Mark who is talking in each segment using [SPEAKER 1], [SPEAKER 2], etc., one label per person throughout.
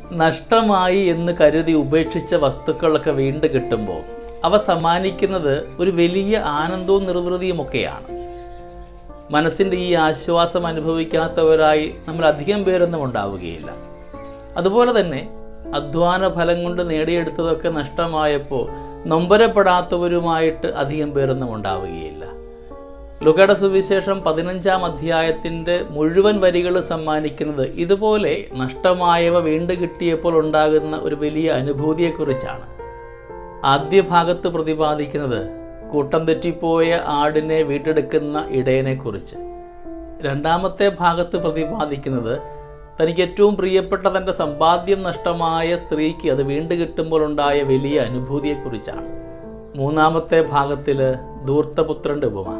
[SPEAKER 1] നഷ്ടമായി എന്ന് കരുതി ഉപേക്ഷിച്ച വസ്തുക്കളൊക്കെ വീണ്ടും കിട്ടുമ്പോൾ അവ സമ്മാനിക്കുന്നത് ഒരു വലിയ ആനന്ദവും നിർവൃതിയുമൊക്കെയാണ് മനസ്സിൻ്റെ ഈ ആശ്വാസം അനുഭവിക്കാത്തവരായി നമ്മൾ അധികം പേരൊന്നും ഉണ്ടാവുകയില്ല അതുപോലെ തന്നെ അധ്വാന ഫലം കൊണ്ട് നേടിയെടുത്തതൊക്കെ നഷ്ടമായപ്പോൾ നൊമ്പരപ്പെടാത്തവരുമായിട്ട് അധികം പേരൊന്നും ഉണ്ടാവുകയില്ല ലുകയുടെ സുവിശേഷം പതിനഞ്ചാം അധ്യായത്തിൻ്റെ മുഴുവൻ വരികൾ സമ്മാനിക്കുന്നത് ഇതുപോലെ നഷ്ടമായവ വീണ്ടും കിട്ടിയപ്പോൾ ഉണ്ടാകുന്ന ഒരു വലിയ അനുഭൂതിയെക്കുറിച്ചാണ് ആദ്യ ഭാഗത്ത് പ്രതിപാദിക്കുന്നത് കൂട്ടം തെറ്റിപ്പോയ ആടിനെ വീണ്ടെടുക്കുന്ന ഇടയനെക്കുറിച്ച് രണ്ടാമത്തെ ഭാഗത്ത് പ്രതിപാദിക്കുന്നത് തനിക്ക് ഏറ്റവും പ്രിയപ്പെട്ട തൻ്റെ സമ്പാദ്യം നഷ്ടമായ സ്ത്രീക്ക് അത് വീണ്ടും കിട്ടുമ്പോൾ ഉണ്ടായ വലിയ അനുഭൂതിയെക്കുറിച്ചാണ് മൂന്നാമത്തെ ഭാഗത്തിൽ ധൂർത്തപുത്രൻ്റെ ഉപമ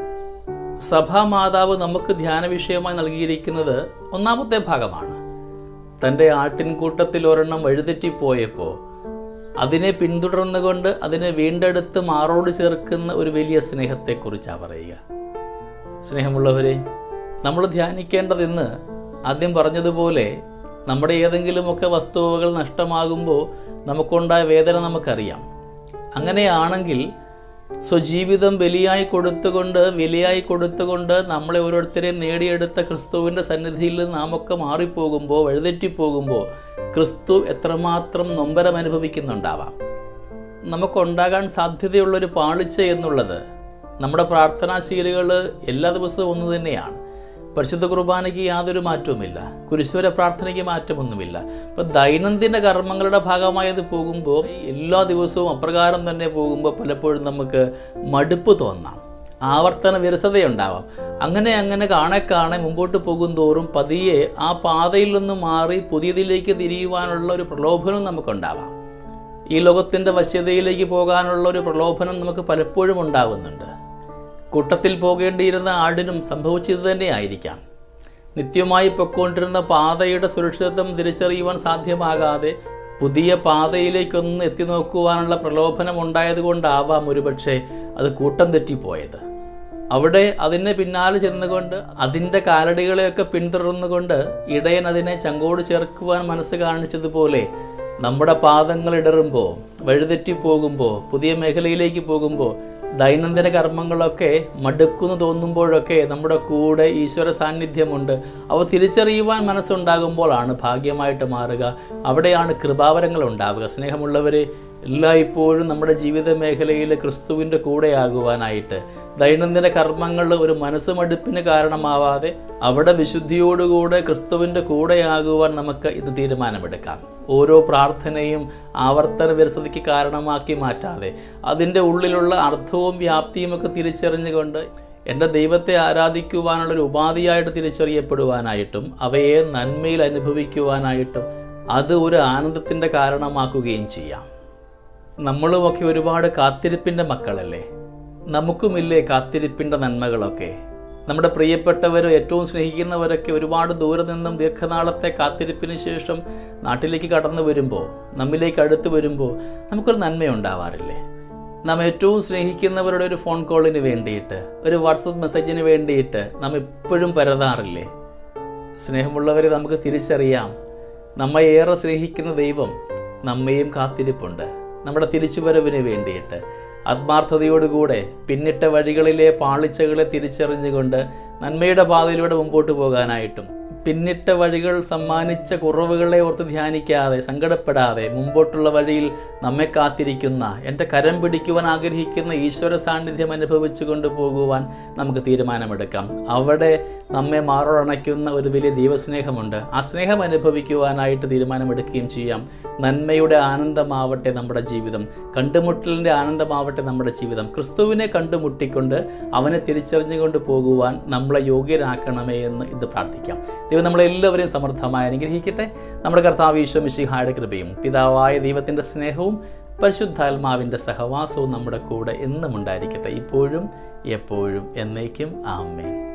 [SPEAKER 1] സഭാമാതാവ് നമുക്ക് ധ്യാന വിഷയമായി നൽകിയിരിക്കുന്നത് ഒന്നാമത്തെ ഭാഗമാണ് തൻ്റെ ആട്ടിൻകൂട്ടത്തിൽ ഒരെണ്ണം വഴിതെറ്റിപ്പോയപ്പോൾ അതിനെ പിന്തുടർന്നുകൊണ്ട് അതിനെ വീണ്ടെടുത്ത് മാറോട് ചേർക്കുന്ന ഒരു വലിയ സ്നേഹത്തെക്കുറിച്ചാണ് പറയുക സ്നേഹമുള്ളവരെ നമ്മൾ ധ്യാനിക്കേണ്ടത് ഇന്ന് ആദ്യം പറഞ്ഞതുപോലെ നമ്മുടെ ഏതെങ്കിലുമൊക്കെ വസ്തുവകൾ നഷ്ടമാകുമ്പോൾ നമുക്കുണ്ടായ വേദന നമുക്കറിയാം അങ്ങനെയാണെങ്കിൽ സ്വജീവിതം ബലിയായി കൊടുത്തുകൊണ്ട് വിലയായി കൊടുത്തുകൊണ്ട് നമ്മളെ ഓരോരുത്തരെയും നേടിയെടുത്ത ക്രിസ്തുവിൻ്റെ സന്നിധിയിൽ നാമൊക്കെ മാറിപ്പോകുമ്പോൾ വഴുതെറ്റിപ്പോകുമ്പോൾ ക്രിസ്തു എത്രമാത്രം നൊമ്പരം അനുഭവിക്കുന്നുണ്ടാവാം നമുക്കുണ്ടാകാൻ സാധ്യതയുള്ളൊരു പാളിച്ച എന്നുള്ളത് നമ്മുടെ പ്രാർത്ഥനാശീലുകൾ എല്ലാ ദിവസവും ഒന്ന് തന്നെയാണ് പരിശുദ്ധ കുർബാനയ്ക്ക് യാതൊരു മാറ്റവുമില്ല കുരിശുവര പ്രാർത്ഥനയ്ക്ക് മാറ്റമൊന്നുമില്ല ഇപ്പം ദൈനംദിന കർമ്മങ്ങളുടെ ഭാഗമായത് പോകുമ്പോൾ എല്ലാ ദിവസവും അപ്രകാരം തന്നെ പോകുമ്പോൾ പലപ്പോഴും നമുക്ക് മടുപ്പ് തോന്നാം ആവർത്തന വിരസതയുണ്ടാവാം അങ്ങനെ അങ്ങനെ കാണെ കാണെ മുമ്പോട്ട് പോകും തോറും പതിയെ ആ പാതയിൽ നിന്ന് മാറി പുതിയതിലേക്ക് തിരിയുവാനുള്ള ഒരു പ്രലോഭനം നമുക്കുണ്ടാവാം ഈ ലോകത്തിൻ്റെ വശ്യതയിലേക്ക് പോകാനുള്ള ഒരു പ്രലോഭനം നമുക്ക് പലപ്പോഴും ഉണ്ടാകുന്നുണ്ട് കൂട്ടത്തിൽ പോകേണ്ടിയിരുന്ന ആടിനും സംഭവിച്ചത് തന്നെ ആയിരിക്കാം നിത്യമായി പൊയ്ക്കൊണ്ടിരുന്ന പാതയുടെ സുരക്ഷിതത്വം തിരിച്ചറിയുവാൻ സാധ്യമാകാതെ പുതിയ പാതയിലേക്കൊന്ന് എത്തി നോക്കുവാനുള്ള പ്രലോഭനം ഉണ്ടായതുകൊണ്ടാവാം ഒരുപക്ഷെ അത് കൂട്ടം തെറ്റിപ്പോയത് അവിടെ അതിനെ പിന്നാലെ ചെന്നുകൊണ്ട് അതിൻ്റെ കാലടികളെയൊക്കെ പിന്തുടർന്നുകൊണ്ട് ഇടയൻ അതിനെ ചങ്കോട് ചേർക്കുവാൻ മനസ്സ് കാണിച്ചതുപോലെ നമ്മുടെ പാദങ്ങൾ ഇടറുമ്പോൾ വഴിതെറ്റി പോകുമ്പോൾ പുതിയ മേഖലയിലേക്ക് പോകുമ്പോൾ ദൈനംദിന കർമ്മങ്ങളൊക്കെ മടുക്കുന്നു തോന്നുമ്പോഴൊക്കെ നമ്മുടെ കൂടെ ഈശ്വര സാന്നിധ്യമുണ്ട് അവ തിരിച്ചറിയുവാൻ മനസ്സുണ്ടാകുമ്പോഴാണ് ഭാഗ്യമായിട്ട് മാറുക അവിടെയാണ് കൃപാവരങ്ങൾ ഉണ്ടാവുക സ്നേഹമുള്ളവരെ എല്ലായ്പ്പോഴും നമ്മുടെ ജീവിത മേഖലയിൽ ക്രിസ്തുവിൻ്റെ കൂടെയാകുവാനായിട്ട് ദൈനംദിന കർമ്മങ്ങൾ ഒരു മനസ്സ് മടുപ്പിന് കാരണമാവാതെ അവിടെ വിശുദ്ധിയോടുകൂടെ ക്രിസ്തുവിൻ്റെ കൂടെയാകുവാൻ നമുക്ക് ഇത് തീരുമാനമെടുക്കാം ഓരോ പ്രാർത്ഥനയും ആവർത്തന വിരസതയ്ക്ക് കാരണമാക്കി മാറ്റാതെ അതിൻ്റെ ഉള്ളിലുള്ള അർത്ഥവും വ്യാപ്തിയും ഒക്കെ തിരിച്ചറിഞ്ഞുകൊണ്ട് എൻ്റെ ദൈവത്തെ ആരാധിക്കുവാനുള്ളൊരു ഉപാധിയായിട്ട് തിരിച്ചറിയപ്പെടുവാനായിട്ടും അവയെ നന്മയിൽ അനുഭവിക്കുവാനായിട്ടും അത് ഒരു ആനന്ദത്തിൻ്റെ കാരണമാക്കുകയും ചെയ്യാം നമ്മളുമൊക്കെ ഒരുപാട് കാത്തിരിപ്പിൻ്റെ മക്കളല്ലേ നമുക്കുമില്ലേ കാത്തിരിപ്പിൻ്റെ നന്മകളൊക്കെ നമ്മുടെ പ്രിയപ്പെട്ടവർ ഏറ്റവും സ്നേഹിക്കുന്നവരൊക്കെ ഒരുപാട് ദൂരെ നിന്നും ദീർഘനാളത്തെ കാത്തിരിപ്പിന് ശേഷം നാട്ടിലേക്ക് കടന്നു വരുമ്പോൾ നമ്മിലേക്ക് അടുത്ത് വരുമ്പോൾ നമുക്കൊരു നന്മയുണ്ടാവാറില്ലേ നാം ഏറ്റവും സ്നേഹിക്കുന്നവരുടെ ഒരു ഫോൺ കോളിന് വേണ്ടിയിട്ട് ഒരു വാട്സപ്പ് മെസ്സേജിന് വേണ്ടിയിട്ട് നാം എപ്പോഴും പരതാറില്ലേ സ്നേഹമുള്ളവരെ നമുക്ക് തിരിച്ചറിയാം നമ്മെ ഏറെ സ്നേഹിക്കുന്ന ദൈവം നമ്മയും കാത്തിരിപ്പുണ്ട് നമ്മുടെ തിരിച്ചുവരവിന് വേണ്ടിയിട്ട് ആത്മാർത്ഥതയോടുകൂടെ പിന്നിട്ട വഴികളിലെ പാളിച്ചകളെ തിരിച്ചറിഞ്ഞുകൊണ്ട് നന്മയുടെ പാതയിലൂടെ മുമ്പോട്ട് പോകാനായിട്ടും പിന്നിട്ട വഴികൾ സമ്മാനിച്ച കുറവുകളെ ഓർത്ത് ധ്യാനിക്കാതെ സങ്കടപ്പെടാതെ മുമ്പോട്ടുള്ള വഴിയിൽ നമ്മെ കാത്തിരിക്കുന്ന എൻ്റെ കരം പിടിക്കുവാൻ ആഗ്രഹിക്കുന്ന ഈശ്വര സാന്നിധ്യം അനുഭവിച്ചു കൊണ്ടുപോകുവാൻ നമുക്ക് തീരുമാനമെടുക്കാം അവിടെ നമ്മെ മാറോടണയ്ക്കുന്ന ഒരു വലിയ ദൈവസ്നേഹമുണ്ട് ആ സ്നേഹം അനുഭവിക്കുവാനായിട്ട് തീരുമാനമെടുക്കുകയും ചെയ്യാം നന്മയുടെ ആനന്ദമാവട്ടെ നമ്മുടെ ജീവിതം കണ്ടുമുട്ടലിൻ്റെ ആനന്ദമാവട്ടെ നമ്മുടെ ജീവിതം ക്രിസ്തുവിനെ കണ്ടുമുട്ടിക്കൊണ്ട് അവനെ തിരിച്ചറിഞ്ഞുകൊണ്ട് പോകുവാൻ നമ്മളെ യോഗ്യരാക്കണമേ എന്ന് ഇത് പ്രാർത്ഥിക്കാം ദൈവം നമ്മളെല്ലാവരെയും സമൃദ്ധമായി അനുഗ്രഹിക്കട്ടെ നമ്മുടെ കർത്താവ് ഈശോ മിശിഹായുടെ കൃപയും പിതാവായ ദൈവത്തിൻ്റെ സ്നേഹവും പരിശുദ്ധാത്മാവിൻ്റെ സഹവാസവും നമ്മുടെ കൂടെ എന്നും ഉണ്ടായിരിക്കട്ടെ ഇപ്പോഴും എപ്പോഴും എന്നേക്കും ആമേൻ